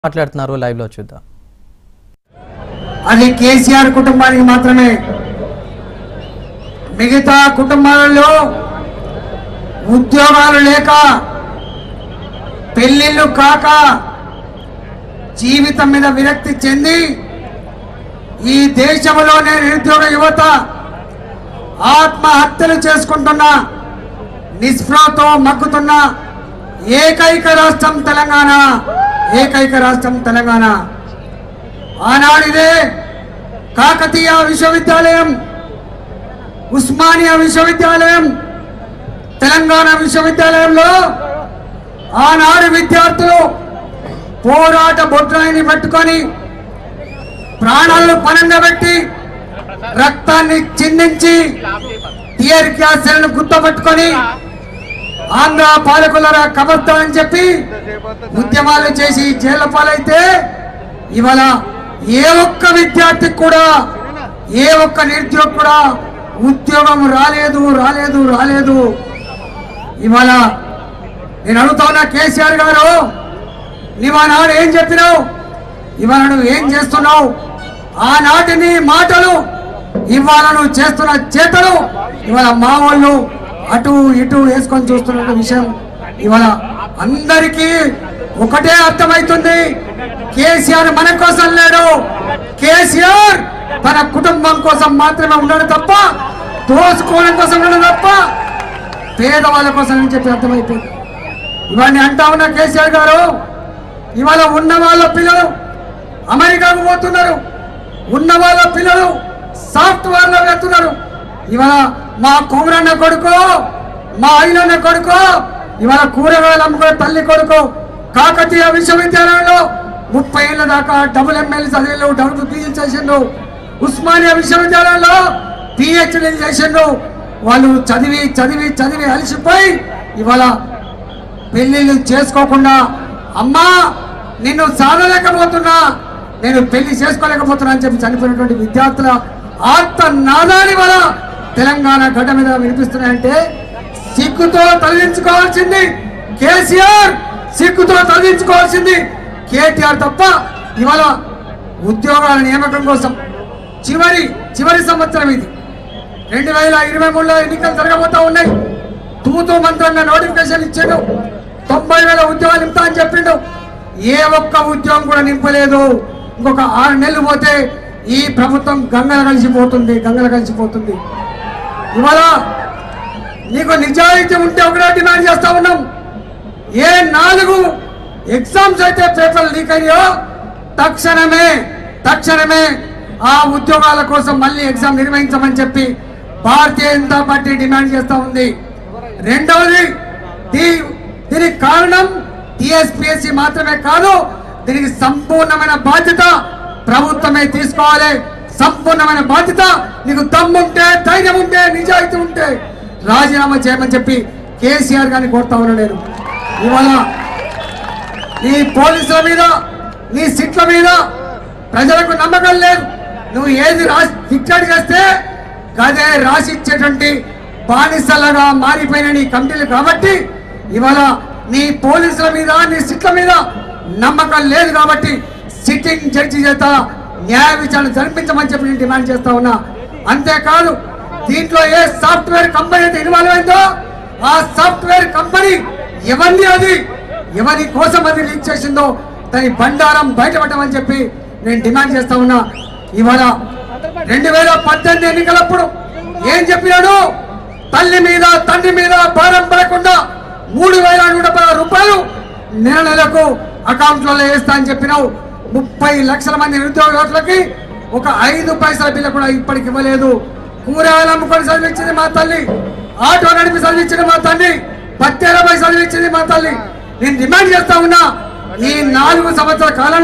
మాట్లాడుతున్నారు లైవ్ లో చూద్దాం అది కేసీఆర్ కుటుంబానికి మాత్రమే మిగతా కుటుంబాలలో ఉద్యోగాలు లేక పెళ్లిళ్ళు కాక జీవితం మీద విరక్తి చెంది ఈ దేశంలోనే నిరుద్యోగ యువత ఆత్మహత్యలు చేసుకుంటున్న నిస్పృహతో మగ్గుతున్న ఏకైక రాష్ట్రం తెలంగాణ ఏకైక రాష్ట్రం తెలంగాణ ఆనాడిదే కాకతీయ విశ్వవిద్యాలయం ఉస్మానియా విశ్వవిద్యాలయం తెలంగాణ విశ్వవిద్యాలయంలో ఆనాడు విద్యార్థులు పోరాట బొడ్రాయిని పట్టుకొని ప్రాణాలను పనంగా పెట్టి రక్తాన్ని చిందించి టియర్ గ్యాస్లను గుర్తుపట్టుకొని ఆంధ్ర పాలకుల కబర్తా అని చెప్పి ఉద్యమాలు చేసి జైలు పాలైతే ఇవాళ ఏ ఒక్క విద్యార్థికి కూడా ఏ ఒక్క నిరుద్యోగి కూడా ఉద్యోగం రాలేదు రాలేదు రాలేదు ఇవాళ నేను అడుగుతా ఉన్నా కేసీఆర్ గారు నీవు ఆనాడు ఏం చెప్పినావు ఇవాళ నువ్వు ఏం చేస్తున్నావు ఆనాటి నీ మాటలు ఇవాళ నువ్వు చేస్తున్న చేతలు ఇవాళ మా వాళ్ళు అటు ఇటు వేసుకొని చూస్తున్న విషయం ఇవాళ అందరికీ ఒకటే అర్థమవుతుంది కేసీఆర్ మన కోసం లేడు కేసీఆర్ తన కుటుంబం కోసం మాత్రమే ఉన్నాడు తప్ప దోసుకోవడం కోసం ఉన్నాడు తప్ప పేదవాళ్ళ కోసం అని చెప్పి అర్థమైపోయింది ఇవన్నీ అంటా ఉన్న కేసీఆర్ గారు ఇవాళ ఉన్న వాళ్ళ పిల్లలు అమెరికాకు పోతున్నారు ఉన్న వాళ్ళ పిల్లలు సాఫ్ట్వేర్ లో వెళ్తున్నారు ఇవాళ మా కుమరన్న కొడుకు మా అయినన్న కొడుకు ఇవాళ కూరగాయలు అమ్ముకునే తల్లి కొడుకు కాకతీయ విశ్వవిద్యాలయంలో ముప్పై ఏళ్ళ దాకా డబుల్ ఎంఎల్ చదివిండు డబుల్ పీజీ చేసిండు ఉస్మానియా విశ్వవిద్యాలయంలో పిహెచ్డీ చేసిండు వాళ్ళు చదివి చదివి చదివి అలసిపోయి ఇవాళ పెళ్లిళ్ళు చేసుకోకుండా అమ్మా నిన్ను సాధలేకపోతున్నా నేను పెళ్లి చేసుకోలేకపోతున్నా అని చెప్పి చనిపోయినటువంటి విద్యార్థుల ఆత్మ నాదాని వల్ల తెలంగాణ గడ్డ మీద వినిపిస్తున్నాయంటే సిగ్గుతో తొలగించుకోవాల్సింది కేసీఆర్ సిగ్గుతో తొలగించుకోవాల్సింది కేటీఆర్ తప్ప ఇవాళ ఉద్యోగాల నియామకం కోసం చివరి చివరి సంవత్సరం ఇది రెండు వేల ఇరవై మూడులో ఎన్నికలు జరగబోతా ఉన్నాయి తూతూ మంత్రంగా నోటిఫికేషన్ ఇచ్చాడు తొంభై వేల ఉద్యోగాలు ఇస్తా అని చెప్పిండు ఏ ఒక్క ఉద్యోగం కూడా నింపలేదు ఇంకొక ఆరు నెలలు పోతే ఈ ప్రభుత్వం గంగల కలిసిపోతుంది గంగల కలిసిపోతుంది ఇవాళ నీకు నిజాయితీ ఉంటే ఒకటే డిమాండ్ చేస్తా ఉన్నాం ఏ నాలుగు ఎగ్జామ్స్ అయితే పేపర్లు లీక్ అయ్యో తక్షణమే తక్షణమే ఆ ఉద్యోగాల కోసం మళ్ళీ ఎగ్జామ్ నిర్వహించమని చెప్పి భారతీయ జనతా పార్టీ డిమాండ్ చేస్తా ఉంది రెండవది దీ- దీనికి కారణం టిఎస్పిఎస్సి మాత్రమే కాదు దీనికి సంపూర్ణమైన బాధ్యత ప్రభుత్వమే తీసుకోవాలి సంపూర్ణమైన బాధ్యత నీకు దమ్ముంటే ధైర్యం ఉంటే నిజాయితీ ఉంటే రాజీనామా చేయమని చెప్పి కేసీఆర్ గారిని కోరుతా ఉన్నా నేను ఇవాళ నీ పోలీసుల మీద నీ సీట్ల మీద ప్రజలకు నమ్మకం లేదు నువ్వు ఏది రాసి ఫిక్సెడ్ చేస్తే గదే రాసిచ్చేటువంటి బానిసలుగా మారిపోయిన నీ కమిటీలు కాబట్టి ఇవాళ నీ పోలీసుల మీద నీ సీట్ల మీద నమ్మకం లేదు కాబట్టి సిట్టింగ్ జడ్జి చేత న్యాయ విచారణ జరిపించమని చెప్పి నేను డిమాండ్ చేస్తా ఉన్నా అంతేకాదు దీంట్లో ఏ సాఫ్ట్వేర్ కంపెనీ అయితే ఇన్వాల్వ్ అయిందో ఆ సాఫ్ట్వేర్ కంపెనీ ఎవరిని అది ఎవరి కోసం అది లీక్ చేసిందో దాని బండారం బయటపడమని చెప్పి నేను డిమాండ్ చేస్తా ఉన్నా ఇవాళ రెండు వేల పద్దెనిమిది ఎన్నికలప్పుడు ఏం చెప్పినాడు తల్లి మీద తండ్రి మీద భారం పడకుండా మూడు వేల నూట పదహారు రూపాయలు నెల నెలకు అకౌంట్లలో వేస్తా అని చెప్పినావు ముప్పై లక్షల మంది నిరుద్యోగులకి ఒక ఐదు పైసల బిల్లు కూడా ఇప్పటికి ఇవ్వలేదు కూరగాయలు అమ్ముకొని చదివించింది మా తల్లి ఆటో నడిపి చదివించింది మా తల్లి పత్తేరపై చదివించింది మా తల్లి నేను డిమాండ్ చేస్తా ఉన్నా ఈ నాలుగు సంవత్సరాల కాలంలో